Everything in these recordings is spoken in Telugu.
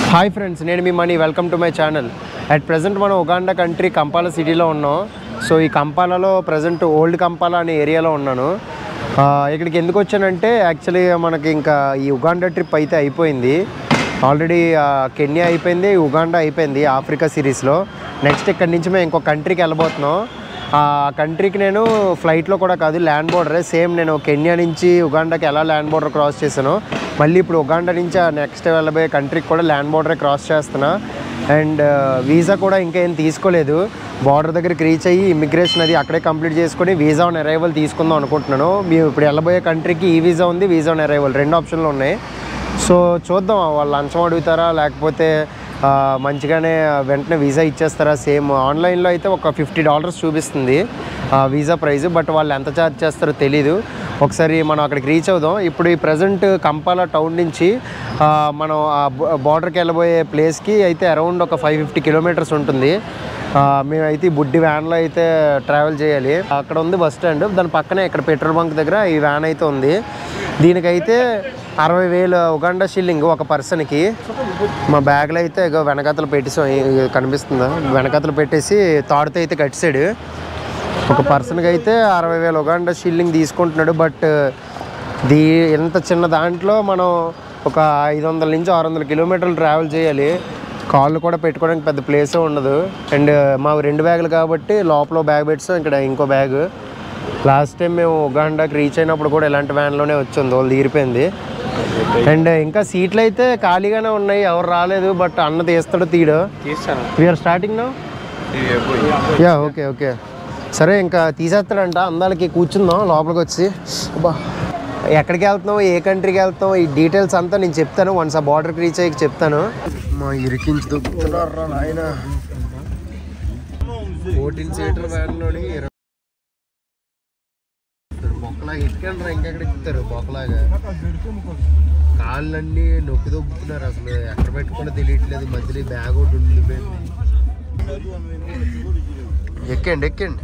హాయ్ ఫ్రెండ్స్ నేను మీ Mani welcome to my channel at present మనం ఉగాండా కంట్రీ కంపాల సిటీలో ఉన్నాం సో ఈ కంపాలలో ప్రజెంట్ ఓల్డ్ కంపాల అనే ఏరియాలో ఉన్నాను ఆ, ఇక్కడికి ఎందుకు వచ్చానంటే యాక్చువల్లీ మనకి ఇంకా ఈ ఉగాండా ట్రిప్ అయితే అయిపోయింది ఆల్రెడీ కెన్యా అయిపోయింది ఉగాండా అయిపోయింది ఆఫ్రికా సిరీస్లో నెక్స్ట్ ఇక్కడి నుంచి మేము ఇంకో కంట్రీకి వెళ్ళబోతున్నాం ఆ కంట్రీకి నేను ఫ్లైట్లో కూడా కాదు ల్యాండ్ బోర్డరే సేమ్ నేను కెన్యా నుంచి ఉగాండాకి ఎలా ల్యాండ్ బోర్డర్ క్రాస్ చేశానో మళ్ళీ ఇప్పుడు ఉగాండా నుంచి ఆ నెక్స్ట్ వెళ్ళబోయే కంట్రీకి కూడా ల్యాండ్ బోర్డరే క్రాస్ చేస్తున్నా అండ్ వీసా కూడా ఇంకా ఏం తీసుకోలేదు బార్డర్ దగ్గరికి రీచ్ అయ్యి ఇమిగ్రేషన్ అది అక్కడే కంప్లీట్ చేసుకొని వీసా ఆన్ అరైవల్ తీసుకుందాం అనుకుంటున్నాను మేము ఇప్పుడు వెళ్ళబోయే కంట్రీకి ఈ వీసా ఉంది వీసా ఆన్ అరైవల్ రెండు ఆప్షన్లు ఉన్నాయి సో చూద్దాం వాళ్ళు లంచం అడుగుతారా లేకపోతే ఆ, మంచిగానే వెంటనే వీసా ఇచ్చేస్తారా సేమ్ ఆన్లైన్లో అయితే ఒక ఫిఫ్టీ డాలర్స్ చూపిస్తుంది ఆ, వీసా ప్రైస్ బట్ వాళ్ళు ఎంత ఛార్జ్ చేస్తారో తెలీదు ఒకసారి మనం అక్కడికి రీచ్ అవుదాం ఇప్పుడు ఈ ప్రజెంట్ కంపాలా టౌన్ నుంచి ఆ, మనం ఆ బార్డర్కి వెళ్ళబోయే ప్లేస్కి అయితే అరౌండ్ ఒక ఫైవ్ ఫిఫ్టీ కిలోమీటర్స్ ఉంటుంది ఆ, మేమైతే ఈ బుడ్డి వ్యాన్లో అయితే ట్రావెల్ చేయాలి అక్కడ ఉంది బస్ స్టాండ్ దాని పక్కనే ఇక్కడ పెట్రోల్ బంక్ దగ్గర ఈ వ్యాన్ అయితే ఉంది దీనికైతే అరవై వేలు ఉగాండా షిల్లింగ్ ఒక పర్సన్కి మా బ్యాగ్లో అయితే ఇగో వెనకాతలు పెట్టేసాం ఇది కనిపిస్తుందా వెనకాతలు పెట్టేసి తాడుతో అయితే కట్టాడు ఒక పర్సన్కి అయితే అరవై వేలు ఉగాండా షిల్లింగ్ తీసుకుంటున్నాడు బట్ దీ ఇంత చిన్న దాంట్లో మనం ఒక ఐదు వందల నుంచి ఆరు వందల కిలోమీటర్లు ట్రావెల్ చేయాలి కాళ్ళు కూడా పెట్టుకోవడానికి పెద్ద ప్లేసే ఉండదు అండ్ మా రెండు బ్యాగులు కాబట్టి లోపల బ్యాగ్ పెట్టాం ఇక్కడ ఇంకో బ్యాగ్ లాస్ట్ టైం మేము ఉగాండాకి రీచ్ అయినప్పుడు కూడా ఇలాంటి వ్యాన్లోనే వచ్చింది వాళ్ళు తీరిపోయింది అండ్ ఇంకా సీట్లు అయితే ఖాళీగానే ఉన్నాయి ఎవరు రాలేదు బట్ అన్న తీస్తాడు తీడు తీస్తాను we're starting no yeah okay okay సరే ఇంకా తీసేస్తాడంట అందాలకి కూర్చుందాం లోపలికి వచ్చి అబ్బా ఎక్కడికి వెళ్తున్నావు ఏ కంట్రీకి వెళ్తున్నావు ఈ డీటెయిల్స్ అంతా నేను చెప్తాను వన్స్ ఆ బార్డర్కి రీచ్ అయ్యి చెప్తాను మా ఇరికించి దొక్కుతున్నారు ఆయన ఫోర్టీన్ సీటర్ వ్యాన్లోని ఇరవై బొక్కలాగా ఎక్కండి ఇంకెక్కడ ఎక్కుతారు బొక్కలాగా కాళ్ళన్నీ నొక్కి దొబ్బుతున్నారు అసలు ఎక్కడ పెట్టుకున్నా తెలియట్లేదు మధ్యలో ఈ బ్యాగ్ ఒకటి ఉండిపోయింది ఎక్కండి ఎక్కండి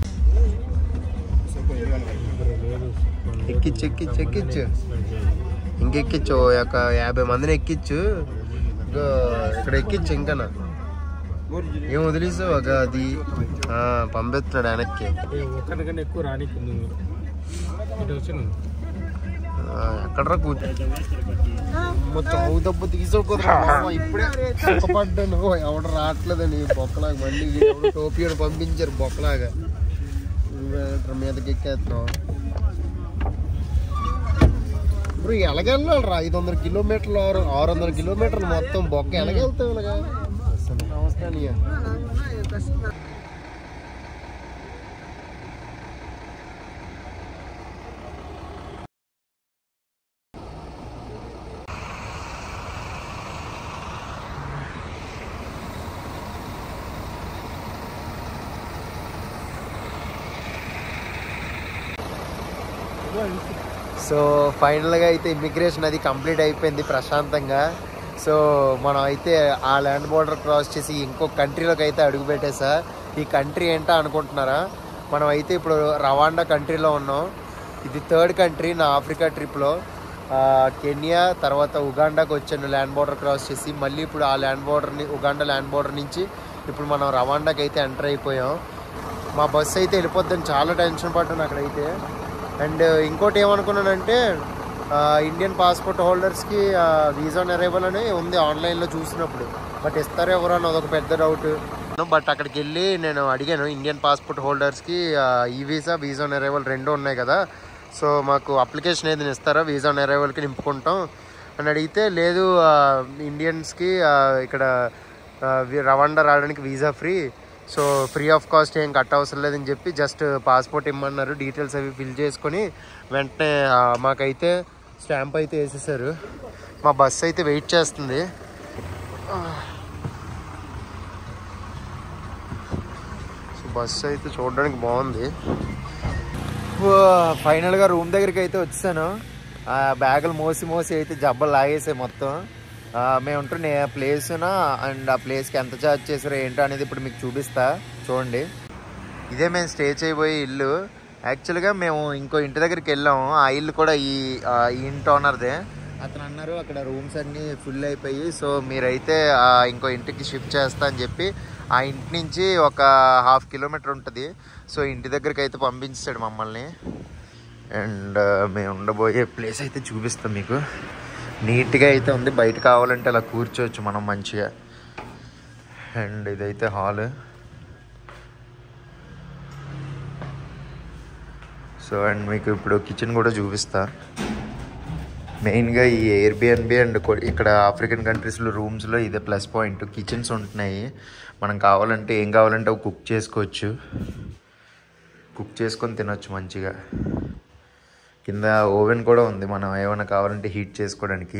ఎక్కిచ్చు ఎక్కిచ్చు ఎక్కిచ్చు ఇంకెక్కిచ్చు ఓ యొక్క యాభై మందిని ఎక్కిచ్చు ఇంకో ఇక్కడ ఎక్కిచ్చు ఇంకనా ఏం వదిలేసావు ఒక అది ఆ, పంపిస్తున్నాడు వెనక్కి ఒక్కడికన్నా ఎక్కువ రానికి నువ్వు ఇటు వచ్చి నువ్వు ఆ, ఎక్కడ్రా కూర్చో చావు దెబ్బ తీసుకోకురా ఇప్పుడే పడ్డాను ఎవడు రావట్లేదని బొక్కలాగా మళ్ళీ ఎవడు టోపీ అని పంపించారు బొక్కలాగా నువ్వేంట్రా మీదకి ఎక్కేస్తున్నావు ఇప్పుడు ఎలాగెళ్ళాలి రా ఐదు వందల కిలోమీటర్లు ఆరు ఆరు వందల కిలోమీటర్లు మొత్తం బొక్క ఎలాగెళ్తావు ఇలాగా నమస్తే అన్నయ్య సో ఫైనల్గా అయితే ఇమిగ్రేషన్ అది కంప్లీట్ అయిపోయింది ప్రశాంతంగా సో మనం అయితే ఆ ల్యాండ్ బోర్డర్ క్రాస్ చేసి ఇంకో కంట్రీలోకి అయితే అడుగు పెట్టేసా ఈ కంట్రీ ఏంటో అనుకుంటున్నారా మనం అయితే ఇప్పుడు రవాండా కంట్రీలో ఉన్నాం ఇది థర్డ్ కంట్రీ నా ఆఫ్రికా ట్రిప్లో కెన్యా తర్వాత ఉగాండాకి వచ్చాను ల్యాండ్ బోర్డర్ క్రాస్ చేసి మళ్ళీ ఇప్పుడు ఆ ల్యాండ్ బోర్డర్ని ఉగాండా ల్యాండ్ బోర్డర్ నుంచి ఇప్పుడు మనం రవాండాకి అయితే ఎంటర్ అయిపోయాం మా బస్సు అయితే వెళ్ళిపోద్దని చాలా టెన్షన్ పడ్డాను అక్కడైతే అండ్ ఇంకోటి ఏమనుకున్నానంటే ఆ, ఇండియన్ పాస్పోర్ట్ హోల్డర్స్కి వీసా ఆన్ అరైవల్ అని ఉంది ఆన్లైన్లో చూసినప్పుడు బట్ ఇస్తారో ఎవరో అని అదొక పెద్ద డౌట్ బట్ అక్కడికి వెళ్ళి నేను అడిగాను ఇండియన్ పాస్పోర్ట్ హోల్డర్స్కి ఈ వీసా వీసా ఆన్ అరైవల్ రెండు ఉన్నాయి కదా సో మాకు అప్లికేషన్ ఏదైనా ఇస్తారా వీసా ఆన్ అరైవల్కి నింపుకుంటాం అని అడిగితే లేదు ఆ, ఇండియన్స్కి ఆ, ఇక్కడ ఆ, వి- రవాండా రావడానికి visa free so free of cost ఏం కట్ అవసరం లేదని చెప్పి జస్ట్ పాస్పోర్ట్ ఇమ్మన్నారు డీటెయిల్స్ అవి ఫిల్ చేసుకొని వెంటనే ఆ, మాకైతే స్టాంప్ అయితే వేసేసారు మా బస్ అయితే వెయిట్ చేస్తుంది సో బస్ అయితే చూడడానికి బాగుంది ఫైనల్గా రూమ్ దగ్గరికి అయితే వచ్చాను ఆ బ్యాగులు మోసి మోసి అయితే జబ్బలు లాగేసాయి మొత్తం ఆ, మేము ఉంటున్న ప్లేస్న అండ్ ఆ ప్లేస్కి ఎంత ఛార్జ్ చేసారో ఏంటో అనేది ఇప్పుడు మీకు చూపిస్తా చూడండి ఇదే మేము స్టే చేయబోయే ఇల్లు యాక్చువల్గా మేము ఇంకో ఇంటి దగ్గరికి వెళ్ళాము ఆ ఇల్లు కూడా ఈ ఆ, ఈ ఇంటి ఓనర్దే అతను అన్నారు అక్కడ రూమ్స్ అన్నీ ఫుల్ అయిపోయి సో మీరైతే ఆ ఇంకో ఇంటికి షిఫ్ట్ చేస్తా అని చెప్పి ఆ ఇంటి నుంచి ఒక హాఫ్ కిలోమీటర్ ఉంటుంది సో ఇంటి దగ్గరికి అయితే పంపించాడు మమ్మల్ని అండ్ మేము ఉండబోయే ప్లేస్ అయితే చూపిస్తాం మీకు నీట్గా అయితే ఉంది బయట కావాలంటే అలా కూర్చోవచ్చు మనం మంచిగా అండ్ ఇదైతే హాల్ సో అండ్ మీకు ఇప్పుడు కిచెన్ కూడా చూపిస్తా మెయిన్గా ఈ ఎయిర్బిఎన్బి అండ్ కొ- ఇక్కడ ఆఫ్రికన్ కంట్రీస్లో రూమ్స్లో ఇదే ప్లస్ పాయింట్ కిచెన్స్ ఉంటున్నాయి మనం కావాలంటే ఏం కావాలంటే అవి కుక్ చేసుకోవచ్చు కుక్ చేసుకొని తినొచ్చు మంచిగా కింద ఓవెన్ కూడా ఉంది మనం ఏమైనా కావాలంటే హీట్ చేసుకోవడానికి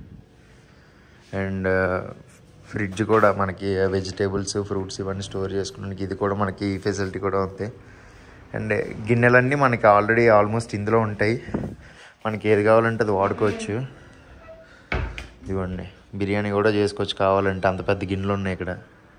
అండ్ ఫ్రిడ్జ్ కూడా మనకి వెజిటేబుల్స్ ఫ్రూట్స్ ఇవన్నీ స్టోర్ చేసుకోవడానికి ఇది కూడా మనకి ఈ ఫెసిలిటీ కూడా ఉంది అండ్ గిన్నెలన్నీ మనకి ఆల్రెడీ ఆల్మోస్ట్ ఇందులో ఉంటాయి మనకి ఏది కావాలంటే అది వాడుకోవచ్చు ఇదిగోండి బిర్యానీ కూడా చేసుకోవచ్చు కావాలంటే అంత పెద్ద గిన్నెలు ఉన్నాయి ఇక్కడ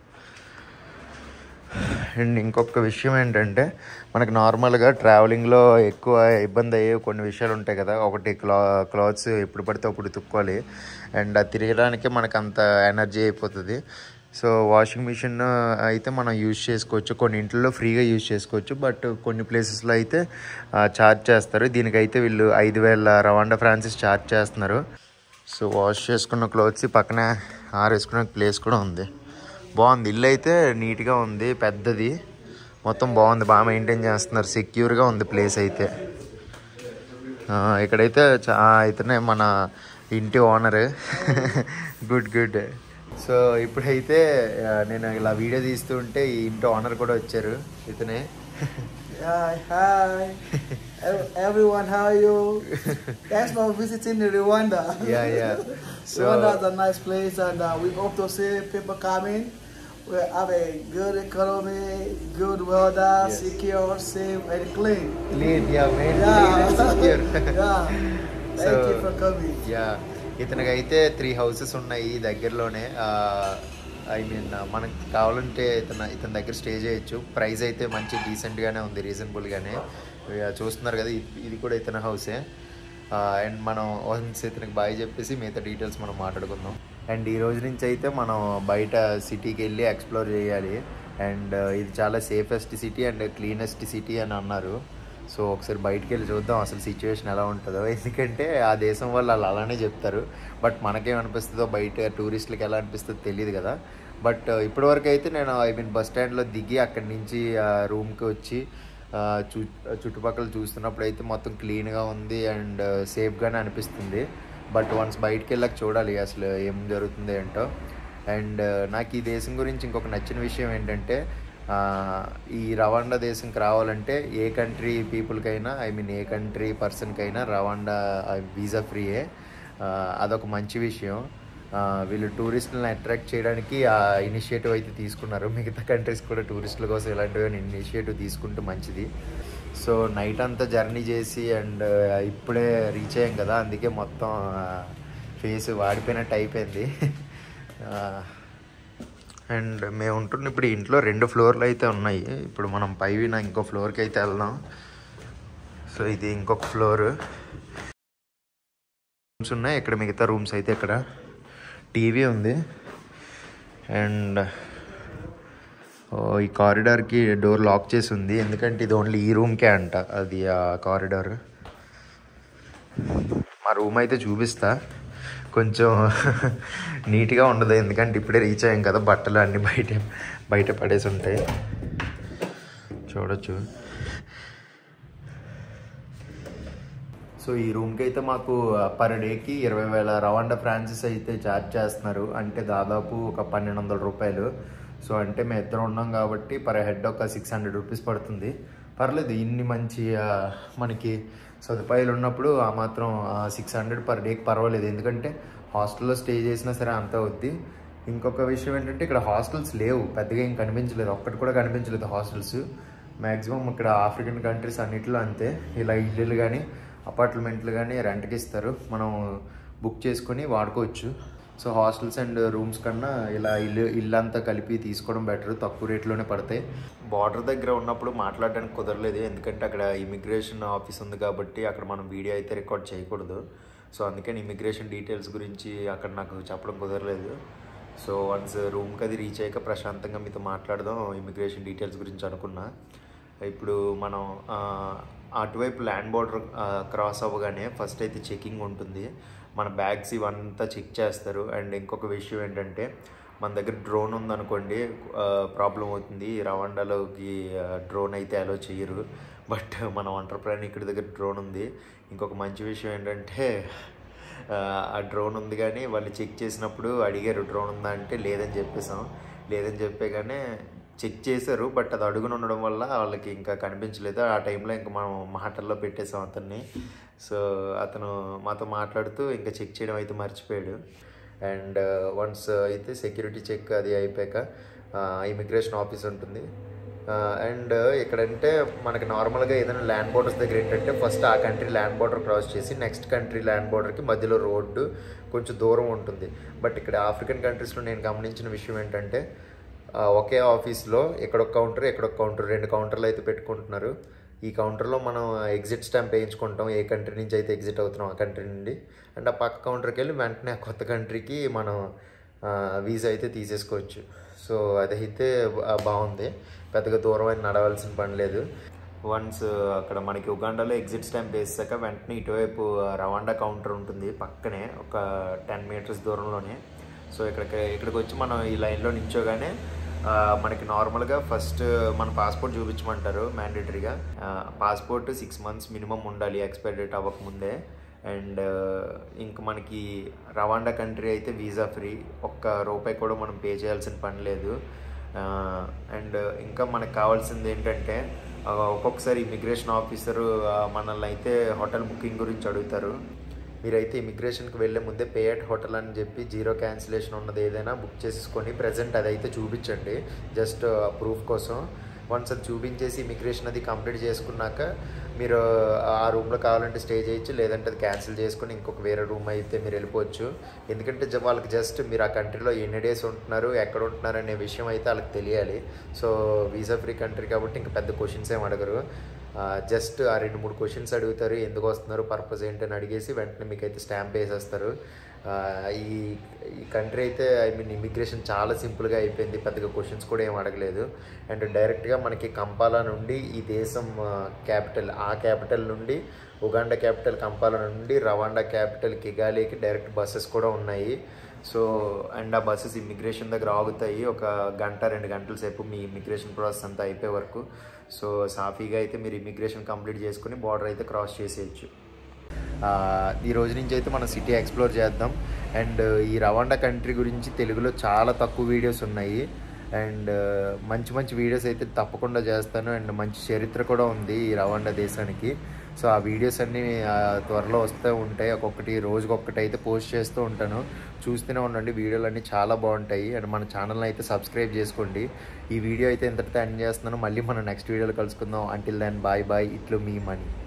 అండ్ ఇంకొక విషయం ఏంటంటే మనకు నార్మల్గా ట్రావెలింగ్లో ఎక్కువ ఇబ్బంది అయ్యే కొన్ని విషయాలు ఉంటాయి కదా ఒకటి క్లా క్లాత్స్ ఎప్పుడు పడితే అప్పుడు తుక్కోవాలి అండ్ అది తిరగడానికి మనకు అంత ఎనర్జీ అయిపోతుంది సో వాషింగ్ మిషన్ అయితే మనం యూజ్ చేసుకోవచ్చు కొన్ని ఇంట్లో ఫ్రీగా యూజ్ చేసుకోవచ్చు బట్ కొన్ని ప్లేసెస్లో అయితే ఛార్జ్ చేస్తారు దీనికైతే వీళ్ళు ఐదు వేల రవాండా ఫ్రాన్సిస్ ఛార్జ్ చేస్తున్నారు సో వాష్ చేసుకున్న క్లోత్స్ పక్కన ఆరేసుకునే ప్లేస్ కూడా ఉంది బాగుంది ఇల్లు అయితే నీట్గా ఉంది పెద్దది మొత్తం బాగుంది బాగా మెయింటైన్ చేస్తున్నారు సెక్యూర్గా ఉంది ప్లేస్ అయితే ఆ, ఇక్కడైతే చా ఇతనే మన ఇంటి ఓనర్ గుడ్ గుడ్ సో ఇప్పుడైతే ఆ, నేను ఇలా వీడియో తీస్తూ ఉంటే ఈ ఇంటి ఓనర్ కూడా వచ్చారు ఇతనే Hi, hi. Ev- Everyone, how are you? Thanks for visiting Rwanda. Yeah, yeah. So- Rwanda is a nice place, and uh, we hope to see people coming. We have a good economy, good weather, Yes. secure, safe, and clean. Clean yeah main Yeah. yeah. Thank So- you for coming. Yeah ఇతనికి అయితే త్రీ హౌసెస్ ఉన్నాయి ఈ దగ్గరలోనే ఐ మీన్ మనకి కావాలంటే ఇతను ఇతని దగ్గర స్టే చేయొచ్చు ప్రైస్ అయితే మంచి డీసెంట్గానే ఉంది రీజనబుల్గానే చూస్తున్నారు కదా ఇది- ఇది కూడా ఇతని హౌసే అండ్ మనం వన్స్ ఇతనికి బాయ్ చెప్పేసి మిగతా డీటెయిల్స్ మనం మాట్లాడుకుందాం అండ్ ఈ రోజు నుంచి అయితే మనం బయట సిటీకి వెళ్ళి ఎక్స్ప్లోర్ చేయాలి అండ్ ఇది చాలా safest city and cleanest city అని అన్నారు సో ఒకసారి బయటికి వెళ్ళి చూద్దాం అసలు సిచ్యువేషన్ ఎలా ఉంటుందో ఎందుకంటే ఆ దేశం వాళ్ళు వాళ్ళు అలానే చెప్తారు బట్ మనకేమనిపిస్తుందో బయట టూరిస్టులకి ఎలా అనిపిస్తుందో తెలియదు కదా బట్ ఇప్పటివరకు అయితే నేను ఐ మీన్ బస్ స్టాండ్లో దిగి అక్కడి నుంచి రూమ్కి వచ్చి ఆ, చు చుట్టుపక్కల చూస్తున్నప్పుడు అయితే మొత్తం క్లీన్గా ఉంది అండ్ సేఫ్గానే అనిపిస్తుంది బట్ వన్స్ బయటికి వెళ్ళాక చూడాలి అసలు ఏం జరుగుతుంది ఏంటో అండ్ నాకు ఈ దేశం గురించి ఇంకొక నచ్చిన విషయం ఏంటంటే ఆ, ఈ రవాండా దేశంకి రావాలంటే ఏ కంట్రీ పీపుల్కైనా ఐ మీన్ ఏ కంట్రీ పర్సన్కైనా రవాండా వీసా ఫ్రీయే ఆ, అదొక మంచి విషయం ఆ, వీళ్ళు టూరిస్టులను అట్రాక్ట్ చేయడానికి ఆ ఇనిషియేటివ్ అయితే తీసుకున్నారు మిగతా కంట్రీస్ కూడా టూరిస్టుల కోసం ఇలాంటివి ఇనిషియేటివ్ తీసుకుంటే మంచిది సో నైట్ అంతా జర్నీ చేసి అండ్ ఇప్పుడే రీచ్ అయ్యాం కదా అందుకే మొత్తం ఫేస్ వాడిపోయినట్టు అయిపోయింది అండ్ మేము ఉంటున్న ఇప్పుడు ఇంట్లో రెండు ఫ్లోర్లు అయితే ఉన్నాయి ఇప్పుడు మనం పైన ఇంకో ఫ్లోర్కి అయితే వెళ్దాం సో ఇది ఇంకొక ఫ్లోర్ రూమ్స్ ఉన్నాయి ఇక్కడ మిగతా రూమ్స్ అయితే ఇక్కడ టీవీ ఉంది అండ్ ఓ, ఈ కారిడార్కి డోర్ లాక్ చేసి ఉంది ఎందుకంటే ఇది ఓన్లీ ఈ రూమ్కే అంట అది ఆ కారిడార్ మా రూమ్ అయితే చూపిస్తా కొంచెం నీట్గా ఉండదు ఎందుకంటే ఇప్పుడే రీచ్ అయ్యాం కదా బట్టలు అన్నీ బయట బయట పడేసి ఉంటాయి చూడొచ్చు సో ఈ రూమ్కి అయితే మాకు పర్ డేకి ఇరవై వేల రవాండా ఫ్రాన్సిస్ అయితే ఛార్జ్ చేస్తున్నారు అంటే దాదాపు ఒక పన్నెండు వందల రూపాయలు సో అంటే మేము ఇద్దరం ఉన్నాం కాబట్టి పర్ హెడ్ ఒక సిక్స్ హండ్రెడ్ రూపీస్ పడుతుంది పర్లేదు ఇన్ని మంచి ఆ, మనకి సదుపాయాలు ఉన్నప్పుడు ఆ మాత్రం సిక్స్ హండ్రెడ్ పర్ డేకి పర్వాలేదు ఎందుకంటే హాస్టల్లో స్టే చేసినా సరే అంత అవుద్ది ఇంకొక విషయం ఏంటంటే ఇక్కడ హాస్టల్స్ లేవు పెద్దగా ఏం కనిపించలేదు ఒక్కటి కూడా కనిపించలేదు హాస్టల్స్ మ్యాక్సిమం ఇక్కడ ఆఫ్రికన్ కంట్రీస్ అన్నిట్లో అంతే ఇలా ఇల్లులు కానీ అపార్ట్మెంట్లు కానీ రెంట్కి ఇస్తారు మనం బుక్ చేసుకొని వాడుకోవచ్చు సో హాస్టల్స్ అండ్ రూమ్స్ కన్నా ఇలా ఇల్లు ఇల్లంతా కలిపి తీసుకోవడం బెటర్ తక్కువ రేట్లోనే పడతాయి బార్డర్ దగ్గర ఉన్నప్పుడు మాట్లాడడానికి కుదరలేదు ఎందుకంటే అక్కడ ఇమిగ్రేషన్ ఆఫీస్ ఉంది కాబట్టి అక్కడ మనం వీడియో అయితే రికార్డ్ చేయకూడదు సో అందుకని ఇమిగ్రేషన్ డీటెయిల్స్ గురించి అక్కడ నాకు చెప్పడం కుదరలేదు సో వన్స్ రూమ్కి అది రీచ్ అయ్యాక ప్రశాంతంగా మీతో మాట్లాడదాం ఇమిగ్రేషన్ డీటెయిల్స్ గురించి అనుకున్నా ఇప్పుడు మనం ఆ, అటువైపు ల్యాండ్ బార్డర్ క్రాస్ అవ్వగానే ఫస్ట్ అయితే చెకింగ్ ఉంటుంది మన బ్యాగ్స్ ఇవంతా చెక్ చేస్తారు అండ్ ఇంకొక విషయం ఏంటంటే మన దగ్గర డ్రోన్ ఉందనుకోండి ప్రాబ్లం అవుతుంది రవాండాలోకి డ్రోన్ అయితే అలో చేయరు బట్ మన వంటర్ ప్రాణి ఇక్కడ దగ్గర డ్రోన్ ఉంది ఇంకొక మంచి విషయం ఏంటంటే ఆ, ఆ డ్రోన్ ఉంది కానీ వాళ్ళు చెక్ చేసినప్పుడు అడిగారు డ్రోన్ ఉందా అంటే లేదని చెప్పేసాం లేదని చెప్పేగానే చెక్ చేశారు బట్ అది అడుగున ఉండడం వల్ల వాళ్ళకి ఇంకా కనిపించలేదు ఆ టైంలో ఇంకా మనం మాటల్లో పెట్టేసాం అతన్ని సో అతను మాతో మాట్లాడుతూ ఇంకా చెక్ చేయడం అయితే మర్చిపోయాడు అండ్ వన్స్ అయితే సెక్యూరిటీ చెక్ అది అయిపోయాక ఇమిగ్రేషన్ ఆఫీస్ ఉంటుంది అండ్ ఇక్కడంటే మనకి నార్మల్గా ఏదైనా ల్యాండ్ బోర్డర్స్ దగ్గర ఏంటంటే ఫస్ట్ ఆ కంట్రీ ల్యాండ్ బోర్డర్ క్రాస్ చేసి నెక్స్ట్ కంట్రీ ల్యాండ్ బోర్డర్కి మధ్యలో రోడ్డు కొంచెం దూరం ఉంటుంది బట్ ఇక్కడ ఆఫ్రికన్ కంట్రీస్లో నేను గమనించిన విషయం ఏంటంటే ఆ, ఒకే ఆఫీస్లో ఎక్కడొక కౌంటర్ ఎక్కడొక కౌంటర్ రెండు కౌంటర్లు అయితే పెట్టుకుంటున్నారు ఈ కౌంటర్లో మనం ఎగ్జిట్ స్టాంప్ వేయించుకుంటాం ఏ కంట్రీ నుంచి అయితే ఎగ్జిట్ అవుతున్నాం ఆ కంట్రీ నుండి అండ్ ఆ పక్క కౌంటర్కి వెళ్ళి వెంటనే ఆ కొత్త కంట్రీకి మనం వీసా అయితే తీసేసుకోవచ్చు సో అదైతే బా- బాగుంది పెద్దగా దూరం అయిన నడవాల్సిన పని లేదు వన్స్ అక్కడ మనకి ఉగాండాలో ఎగ్జిట్ స్టాంప్ వేసాక వెంటనే ఇటువైపు రవాండా కౌంటర్ ఉంటుంది పక్కనే ఒక టెన్ మీటర్స్ దూరంలోనే సో ఇక్కడికి ఇక్కడికి వచ్చి మనం ఈ లైన్లో నించోగానే ఆ, మనకి నార్మల్గా ఫస్ట్ మన పాస్పోర్ట్ చూపించమంటారు మ్యాండేటరీగా పాస్పోర్ట్ సిక్స్ మంత్స్ మినిమం ఉండాలి ఎక్స్పైర్ డేట్ అవ్వకముందే అండ్ ఇంక మనకి రవాండా కంట్రీ అయితే వీసా ఫ్రీ ఒక్క రూపాయి కూడా మనం పే చేయాల్సిన పని లేదు అండ్ ఇంకా మనకు కావాల్సింది ఏంటంటే ఆ, ఒక్కొక్కసారి ఇమిగ్రేషన్ ఆఫీసరు మనల్ని అయితే హోటల్ బుకింగ్ గురించి అడుగుతారు మీరైతే ఇమిగ్రేషన్కి వెళ్ళే ముందే పే అట్ హోటల్ అని చెప్పి జీరో క్యాన్సిలేషన్ ఉన్నది ఏదైనా బుక్ చేసుకొని ప్రజెంట్ అదైతే చూపించండి జస్ట్ ప్రూఫ్ కోసం వన్స్ అది చూపించేసి ఇమిగ్రేషన్ అది కంప్లీట్ చేసుకున్నాక మీరు ఆ రూమ్లో కావాలంటే స్టే చేయొచ్చు లేదంటే అది క్యాన్సిల్ చేసుకొని ఇంకొక వేరే రూమ్ అయితే మీరు వెళ్ళిపోవచ్చు ఎందుకంటే జ- వాళ్ళకి జస్ట్ మీరు ఆ కంట్రీలో ఎన్ని డేస్ ఉంటున్నారు ఎక్కడ ఉంటున్నారు అనే విషయం అయితే వాళ్ళకి తెలియాలి సో వీసా ఫ్రీ కంట్రీ కాబట్టి ఇంకా పెద్ద క్వశ్చన్స్ ఏం అడగరు జస్ట్ ఆ రెండు మూడు క్వశ్చన్స్ అడుగుతారు ఎందుకు వస్తున్నారు పర్పస్ ఏంటని అడిగేసి వెంటనే మీకు అయితే స్టాంప్ వేసేస్తారు ఆ, ఈ ఈ కంట్రీ అయితే ఐ మీన్ ఇమిగ్రేషన్ చాలా సింపుల్గా అయిపోయింది పెద్దగా క్వశ్చన్స్ కూడా ఏం అడగలేదు అండ్ డైరెక్ట్గా మనకి కంపాలా నుండి ఈ దేశం క్యాపిటల్ ఆ క్యాపిటల్ నుండి ఉగాండా క్యాపిటల్ కంపాలా నుండి రవాండా క్యాపిటల్ కిగాలీకి డైరెక్ట్ బస్సెస్ కూడా ఉన్నాయి సో అండ్ ఆ బస్సెస్ ఇమిగ్రేషన్ దగ్గర ఆగుతాయి ఒక గంట రెండు గంటల సేపు మీ ఇమిగ్రేషన్ ప్రాసెస్ అంతా అయిపోయే వరకు సో సాఫీగా అయితే మీరు ఇమిగ్రేషన్ కంప్లీట్ చేసుకుని బార్డర్ అయితే క్రాస్ చేసేయచ్చు ఆ, ఈ రోజు నుంచి అయితే మనం సిటీ ఎక్స్ప్లోర్ చేద్దాం అండ్ ఈ రవాండా కంట్రీ గురించి తెలుగులో చాలా తక్కువ వీడియోస్ ఉన్నాయి అండ్ మంచి మంచి వీడియోస్ అయితే తప్పకుండా చేస్తాను అండ్ మంచి చరిత్ర కూడా ఉంది ఈ రవాండా దేశానికి సో ఆ వీడియోస్ అన్నీ ఆ, త్వరలో వస్తూ ఉంటాయి ఒక్కొక్కటి రోజుకొకటి అయితే పోస్ట్ చేస్తూ ఉంటాను చూస్తూనే ఉండండి వీడియోలు అన్నీ చాలా బాగుంటాయి అండ్ మన ఛానల్ని అయితే సబ్స్క్రైబ్ చేసుకోండి ఈ వీడియో అయితే ఇంతటితో ఎండ్ చేస్తున్నాను మళ్ళీ మనం నెక్స్ట్ వీడియోలో కలుసుకుందాం అంటిల్ దెన్ బాయ్ బాయ్ ఇట్లు మీ మనీ